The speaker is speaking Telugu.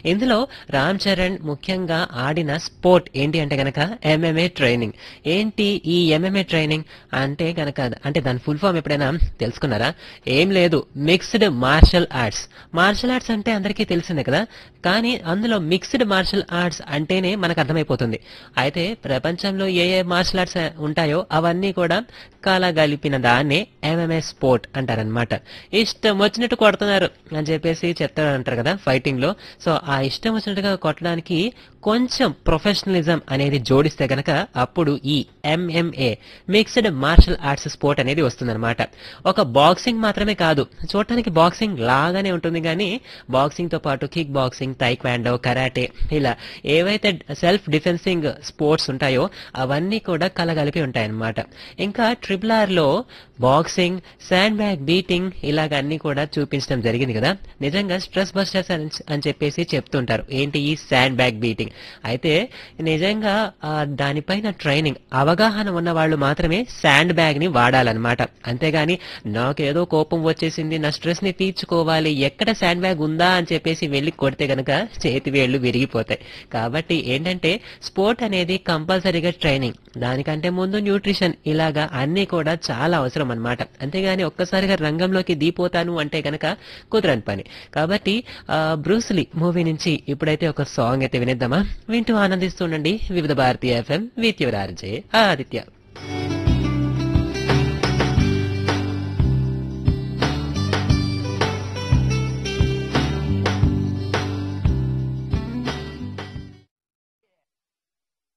ఇందులో రామ్ చరణ్ ముఖ్యంగా ఆడిన స్పోర్ట్ ఏంటి అంటే గనక ఎంఎంఏ ట్రైనింగ్ ఏంటి ఈ ఎంఎంఏ ట్రైనింగ్ అంటే గనక అంటే దాని ఫుల్ ఫామ్ ఎప్పుడైనా తెలుసుకున్నారా ఏం లేదు mixed martial arts martial arts అంటే అందరికీ తెలిసిందే కదా కానీ అందులో మిక్స్డ్ మార్షల్ ఆర్ట్స్ అంటేనే మనకు అర్థమైపోతుంది అయితే ప్రపంచంలో ఏ ఏ మార్షల్ ఆర్ట్స్ ఉంటాయో అవన్నీ కూడా కలగలిపిన దాన్నే ఎంఎంఏ స్పోర్ట్ అంటారనమాట ఇష్టం వచ్చినట్టు కొడుతున్నారు అని చెప్పేసి చెప్తారు అంటారు కదా ఫైటింగ్ లో సో ఆ ఇష్టం వచ్చినట్టుగా కొట్టడానికి కొంచెం ప్రొఫెషనలిజం అనేది జోడిస్తే గనక అప్పుడు ఈ MMA mixed martial arts sport అనేది వస్తుందన్నమాట ఒక బాక్సింగ్ మాత్రమే కాదు చూడటానికి బాక్సింగ్ లాగానే ఉంటుంది కానీ బాక్సింగ్ తో పాటు కిక్ బాక్సింగ్ టైక్వాండో కరాటే ఇలా ఏవైతే సెల్ఫ్ డిఫెన్సింగ్ స్పోర్ట్స్ ఉంటాయో అవన్నీ కూడా కలగలిపి ఉంటాయన్నమాట ఇంకా ట్రిపుల్ ఆర్ లో బాక్సింగ్ శాండ్ బ్యాగ్ బీటింగ్ ఇలాగ అన్ని కూడా చూపించడం జరిగింది కదా నిజంగా స్ట్రెస్ బస్టర్స్ అని చెప్పేసి చెప్తుంటారు ఏంటి ఈ శాండ్ బ్యాగ్ బీటింగ్ అయితే నిజంగా ఆ, దానిపైన ట్రైనింగ్ అవగాహన ఉన్న వాళ్ళు మాత్రమే శాండ్ బ్యాగ్ ని వాడాలన్నమాట అంతేగాని నాకేదో కోపం వచ్చేసింది నా స్ట్రెస్ ని తీర్చుకోవాలి ఎక్కడ శాండ్ బ్యాగ్ ఉందా అని చెప్పేసి వెళ్ళి కొడితే గనక చేతి వేళ్లు విరిగిపోతాయి కాబట్టి ఏంటంటే స్పోర్ట్ అనేది కంపల్సరీగా ట్రైనింగ్ దానికంటే ముందు న్యూట్రిషన్ ఇలాగా అన్ని కూడా చాలా అవసరం అన్నమాట అంతేగాని ఒక్కసారిగా రంగంలోకి దిగిపోతాను అంటే గనక కుదరని పని కాబట్టి ఆ, బ్రూస్లీ మూవీ నుంచి ఇప్పుడైతే ఒక సాంగ్ అయితే వినేద్దామా వింటూ ఆనందిస్తుండండి వివిధ భారతీయ FM with your RJ Aditya